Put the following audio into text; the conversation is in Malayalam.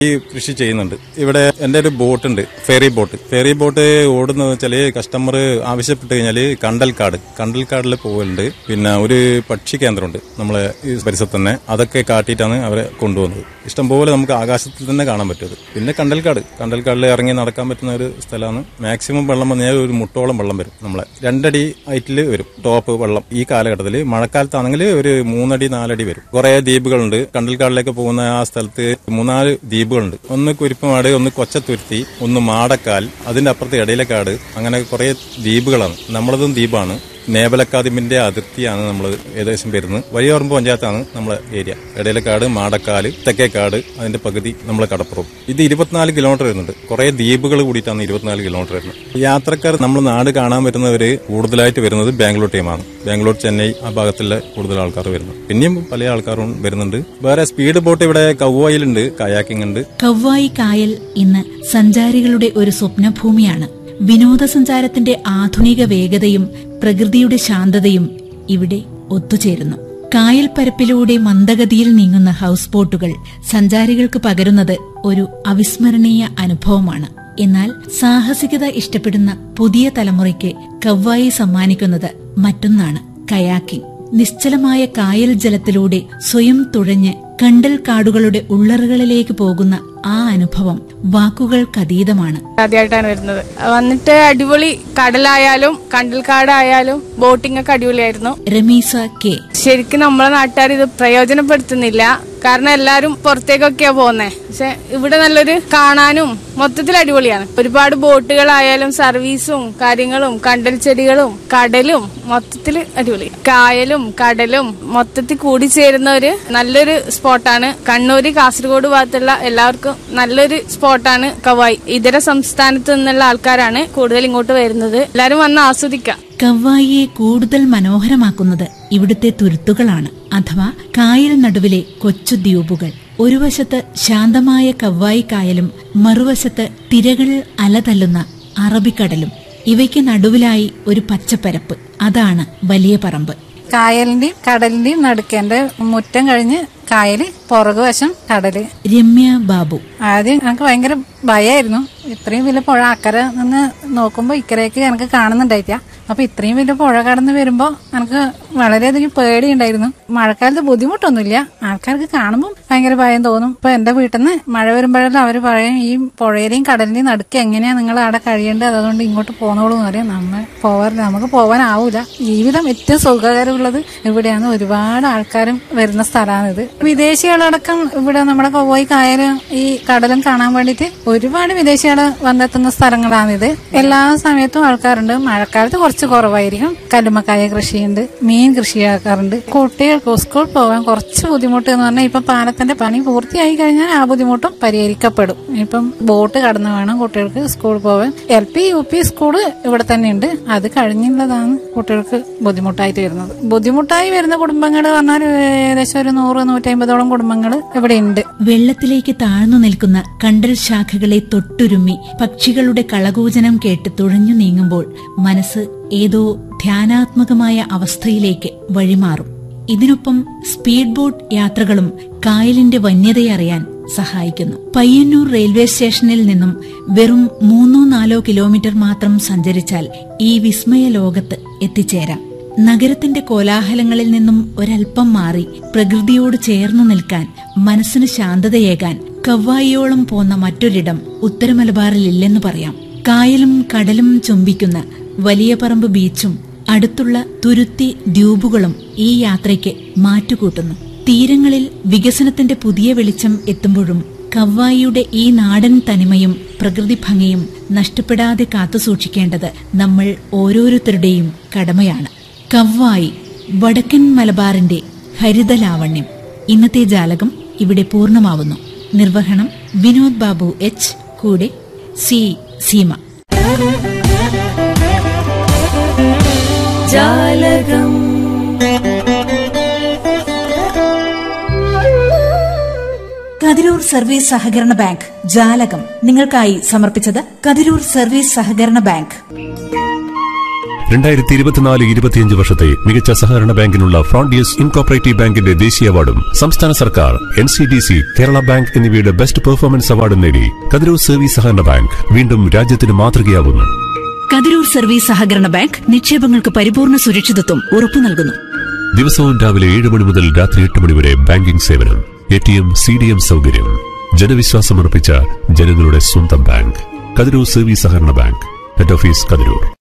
ഈ കൃഷി ചെയ്യുന്നുണ്ട് ഇവിടെ എന്റെ ഒരു ബോട്ട് ഉണ്ട് ഫെറി ബോട്ട് ഫെറി ബോട്ട് ഓടുന്ന വെച്ചാല് കസ്റ്റമർ ആവശ്യപ്പെട്ട് കഴിഞ്ഞാല് കണ്ടൽക്കാട് കണ്ടൽക്കാടിൽ പോകലുണ്ട് പിന്നെ ഒരു പക്ഷി കേന്ദ്രമുണ്ട് നമ്മളെ ഈ പരിസരത്ത് തന്നെ അതൊക്കെ കാട്ടിയിട്ടാണ് അവരെ കൊണ്ടുപോകുന്നത് ഇഷ്ടംപോലെ നമുക്ക് ആകാശത്തിൽ തന്നെ കാണാൻ പറ്റും പിന്നെ കണ്ടൽക്കാട് കണ്ടൽക്കാടിൽ ഇറങ്ങി നടക്കാൻ പറ്റുന്ന ഒരു സ്ഥലമാണ് മാക്സിമം വെള്ളം വന്നാൽ ഒരു മുട്ടോളം വെള്ളം വരും നമ്മളെ രണ്ടടി ഹൈറ്റിൽ വരും ടോപ്പ് വെള്ളം ഈ കാലഘട്ടത്തിൽ മഴക്കാലത്താണെങ്കിൽ ഒരു മൂന്നടി നാലടി വരും കുറെ ദ്വീപുകളുണ്ട് കണ്ടൽക്കാടിലേക്ക് പോകുന്ന ആ സ്ഥലത്ത് മൂന്നാല് ദ്വീപുകളുണ്ട് ഒന്ന് കുരിപ്പുമാട് ഒന്ന് കൊച്ചത്തുരുത്തി ഒന്ന് മാടക്കാൽ അതിന്റെ അപ്പുറത്ത് ഇടയിലക്കാട് അങ്ങനെ കുറെ ദ്വീപുകളാണ് നമ്മളതും ദ്വീപാണ് നേവൽ അക്കാദമിന്റെ അതിർത്തിയാണ് നമ്മൾ ഏകദേശം വരുന്നത് വലിയപറമ്പ് പഞ്ചായത്താണ് നമ്മളെ ഏരിയ ഇടയിലക്കാട് മാടക്കാല് തെക്കേക്കാട് അതിന്റെ പകുതി നമ്മളെ കടപ്പുറം ഇത് ഇരുപത്തിനാല് കിലോമീറ്റർ വരുന്നുണ്ട് കുറെ ദ്വീപുകൾ കൂടിയിട്ടാണ് ഇരുപത്തിനാല് കിലോമീറ്റർ വരുന്നത് യാത്രക്കാർ നമ്മൾ നാട് കാണാൻ വരുന്നവര് കൂടുതലായിട്ട് വരുന്നത് ബാംഗ്ലൂർ ടീമാണ് ബാംഗ്ലൂർ ചെന്നൈ ആ ഭാഗത്തുള്ള കൂടുതൽ ആൾക്കാർ വരുന്നത് പിന്നെയും പല ആൾക്കാരും വരുന്നുണ്ട് വേറെ സ്പീഡ് ബോട്ട് ഇവിടെ കൗവായിലുണ്ട് കയാക്കിംഗ് ഉണ്ട് കവ്വായി കായൽ ഇന്ന് സഞ്ചാരികളുടെ ഒരു സ്വപ്നഭൂമിയാണ് വിനോദസഞ്ചാരത്തിന്റെ ആധുനിക വേഗതയും പ്രകൃതിയുടെ ശാന്തതയും ഇവിടെ ഒത്തുചേരുന്നു കായൽ പരപ്പിലൂടെ മന്ദഗതിയിൽ നീങ്ങുന്ന ഹൌസ് ബോട്ടുകൾ സഞ്ചാരികൾക്ക് പകരുന്നത് ഒരു അവിസ്മരണീയ അനുഭവമാണ് എന്നാൽ സാഹസികത ഇഷ്ടപ്പെടുന്ന പുതിയ തലമുറയ്ക്ക് കവ്വായി സമ്മാനിക്കുന്നത് മറ്റൊന്നാണ് കയാക്കിംഗ് നിശ്ചലമായ കായൽ ജലത്തിലൂടെ സ്വയം തുഴഞ്ഞ് കണ്ടൽ കാടുകളുടെ ഉള്ളറുകളിലേക്ക് പോകുന്ന ആ അനുഭവം വാക്കുകൾക്കതീതമാണ് ആദ്യമായിട്ടാണ് വരുന്നത് വന്നിട്ട് അടിപൊളി കടലായാലും കണ്ടൽക്കാടായാലും ബോട്ടിംഗ് ഒക്കെ അടിപൊളിയായിരുന്നു റമീസ കെ ശരിക്കും നമ്മളെ നാട്ടുകാർ ഇത് പ്രയോജനപ്പെടുത്തുന്നില്ല കാരണം എല്ലാരും പുറത്തേക്കൊക്കെയാ പോകുന്നേ പക്ഷെ ഇവിടെ നല്ലൊരു കാണാനും മൊത്തത്തിൽ അടിപൊളിയാണ് ഒരുപാട് ബോട്ടുകളായാലും സർവീസും കാര്യങ്ങളും കണ്ടൽ ചെടികളും കടലും മൊത്തത്തിൽ അടിപൊളി കായലും കടലും മൊത്തത്തിൽ കൂടിച്ചേരുന്ന ഒരു നല്ലൊരു സ്പോട്ടാണ് കണ്ണൂര് കാസർഗോഡ് ഭാഗത്തുള്ള എല്ലാവർക്കും നല്ലൊരു സ്പോട്ടാണ് കവായി ഇതര സംസ്ഥാനത്ത് നിന്നുള്ള ആൾക്കാരാണ് കൂടുതൽ ഇങ്ങോട്ട് വരുന്നത് എല്ലാരും വന്ന് ആസ്വദിക്കാം കവ്വായിയെ കൂടുതൽ മനോഹരമാക്കുന്നത് ഇവിടുത്തെ തുരുത്തുകളാണ് അഥവാ കായൽ നടുവിലെ കൊച്ചു ദ്വീപുകൾ ഒരു വശത്ത് ശാന്തമായ കവ്വായി കായലും മറുവശത്ത് തിരകൾ അലതല്ലുന്ന അറബിക്കടലും ഇവയ്ക്ക് നടുവിലായി ഒരു പച്ചപ്പരപ്പ് അതാണ് വലിയ പറമ്പ് കായലിന്റെയും കടലിന്റെയും നടുക്കേണ്ട മുറ്റം കഴിഞ്ഞ് കായല് പുറകുവശം കടല് രമ്യ ബാബു ആദ്യം എനിക്ക് ഭയങ്കര ഭയമായിരുന്നു ഇത്രയും വലിയ പുഴ അക്കരെ നിന്ന് നോക്കുമ്പോൾ ഇക്കരയ്ക്ക് എനിക്ക് കാണുന്നുണ്ടായിട്ടില്ല അപ്പൊ ഇത്രയും വലിയ പുഴ കടന്ന് വരുമ്പോ എനിക്ക് വളരെയധികം പേടിയുണ്ടായിരുന്നു മഴക്കാലത്ത് ബുദ്ധിമുട്ടൊന്നുമില്ല ആൾക്കാർക്ക് കാണുമ്പോൾ ഭയങ്കര ഭയം തോന്നും ഇപ്പൊ എന്റെ വീട്ടിൽ നിന്ന് മഴ വരുമ്പോഴെല്ലാം അവര് പറയും ഈ പുഴയിലെയും കടലിന്റെയും നടുക്ക് എങ്ങനെയാ നിങ്ങൾ അവിടെ കഴിയേണ്ടത് അതുകൊണ്ട് ഇങ്ങോട്ട് പോന്നോളൂ എന്ന് പറയും നമ്മൾ പോവാറില്ല നമുക്ക് പോവാനാവൂല ജീവിതം ഏറ്റവും സുഖകരമുള്ളത് ഇവിടെയാണ് ഒരുപാട് ആൾക്കാരും വരുന്ന സ്ഥലമാണിത് വിദേശികളടക്കം ഇവിടെ നമ്മുടെ കൊവ്വായി കായലും ഈ കടലും കാണാൻ വേണ്ടിയിട്ട് ഒരുപാട് വിദേശികൾ വന്നെത്തുന്ന സ്ഥലങ്ങളാണിത് എല്ലാ സമയത്തും ആൾക്കാരുണ്ട് മഴക്കാലത്ത് കുറച്ച് കുറവായിരിക്കും കല്ലുമക്കായ കൃഷിയുണ്ട് മീൻ കൃഷിയാക്കാറുണ്ട് കുട്ടികൾക്ക് സ്കൂൾ പോകാൻ കുറച്ച് ബുദ്ധിമുട്ട് എന്ന് പറഞ്ഞാൽ ഇപ്പം പാലത്തിന്റെ പണി പൂർത്തിയായി കഴിഞ്ഞാൽ ആ ബുദ്ധിമുട്ടും പരിഹരിക്കപ്പെടും ഇപ്പം ബോട്ട് കടന്നു വേണം കുട്ടികൾക്ക് സ്കൂളിൽ പോകാൻ L P U P school ഇവിടെ തന്നെയുണ്ട് അത് കഴിഞ്ഞുള്ളതാണ് കുട്ടികൾക്ക് ബുദ്ധിമുട്ടായിട്ട് വരുന്നത് ബുദ്ധിമുട്ടായി വരുന്ന കുടുംബങ്ങൾ പറഞ്ഞാൽ ഏകദേശം ഒരു നൂറ് നൂറ്റമ്പതോളം കുടുംബങ്ങൾ ഇവിടെ ഉണ്ട് വെള്ളത്തിലേക്ക് താഴ്ന്നു നിൽക്കുന്ന കണ്ടൽ ശാഖകളെ തൊട്ടുരുമ്മി പക്ഷികളുടെ കളകൂജനം കേട്ട് തുഴഞ്ഞു നീങ്ങുമ്പോൾ മനസ്സ് ഏതോ ധ്യാനാത്മകമായ അവസ്ഥയിലേക്ക് വഴിമാറും ഇതിനൊപ്പം സ്പീഡ് ബോട്ട് യാത്രകളും കായലിന്റെ വന്യതയറിയാൻ സഹായിക്കുന്നു പയ്യന്നൂർ റെയിൽവേ സ്റ്റേഷനിൽ നിന്നും വെറും മൂന്നോ നാലോ കിലോമീറ്റർ മാത്രം സഞ്ചരിച്ചാൽ ഈ വിസ്മയ ലോകത്ത് എത്തിച്ചേരാം നഗരത്തിന്റെ കോലാഹലങ്ങളിൽ നിന്നും ഒരൽപ്പം മാറി പ്രകൃതിയോട് ചേർന്നു നിൽക്കാൻ മനസ്സിന് ശാന്തതയേകാൻ കവ്വായിയോളം പോന്ന മറ്റൊരിടം ഉത്തരമലബാറിലില്ലെന്ന് പറയാം കായലും കടലും ചുംബിക്കുന്ന വലിയ പറമ്പ് ബീച്ചും അടുത്തുള്ള തുരുത്തി ദ്വീപുകളും ഈ യാത്രയ്ക്ക് മാറ്റുകൂട്ടുന്നു തീരങ്ങളിൽ വികസനത്തിന്റെ പുതിയ വെളിച്ചം എത്തുമ്പോഴും കവ്വായിയുടെ ഈ നാടൻ തനിമയും പ്രകൃതി ഭംഗിയും നഷ്ടപ്പെടാതെ കാത്തുസൂക്ഷിക്കേണ്ടത് നമ്മൾ ഓരോരുത്തരുടെയും കടമയാണ് കവ്വായി വടക്കൻ മലബാറിന്റെ ഹരിതലാവണ്യം ഇന്നത്തെ ജാലകം ഇവിടെ പൂർണ്ണമാവുന്നു നിർവഹണം വിനോദ് ബാബു എച്ച് കൂടെ സി സീമ ജാലകം കതിരൂർ സർവീസ് സഹകരണ ബാങ്ക് ജാലകം നിങ്ങൾക്കായി സമർപ്പിച്ചത് കതിരൂർ സർവീസ് സഹകരണ ബാങ്ക് രണ്ടായിരത്തി ഇരുപത്തിനാല് ഇരുപത്തിയഞ്ച് വർഷത്തെ മികച്ച സഹകരണ ബാങ്കിനുള്ള ഫ്രോണ്ടിയസ് ഇൻകോപ്പറേറ്റീവ് ബാങ്കിന്റെ ദേശീയ അവാർഡും സംസ്ഥാന സർക്കാർ N C D C Kerala bank എന്നിവയുടെ ബെസ്റ്റ് പെർഫോമൻസ് അവാർഡും നേടി കതിരൂർ സർവീസ് സഹകരണ ബാങ്ക് വീണ്ടും രാജ്യത്തിന് മാതൃകയാവുന്നു കതിരൂർ സർവീസ് സഹകരണ ബാങ്ക് നിക്ഷേപങ്ങൾക്ക് പരിപൂർണ സുരക്ഷിതത്വം ഉറപ്പു നൽകുന്നു ദിവസവും രാവിലെ ഏഴ് മണി മുതൽ രാത്രി എട്ട് മണി വരെ ബാങ്കിംഗ് സേവനം A T M C D M സൗകര്യം ജനവിശ്വാസമർപ്പിച്ച ജനങ്ങളുടെ സ്വന്തം ബാങ്ക് കതിരൂർ സർവീസ് സഹകരണ ബാങ്ക് ഹെഡ് ഓഫീസ് കതിരൂർ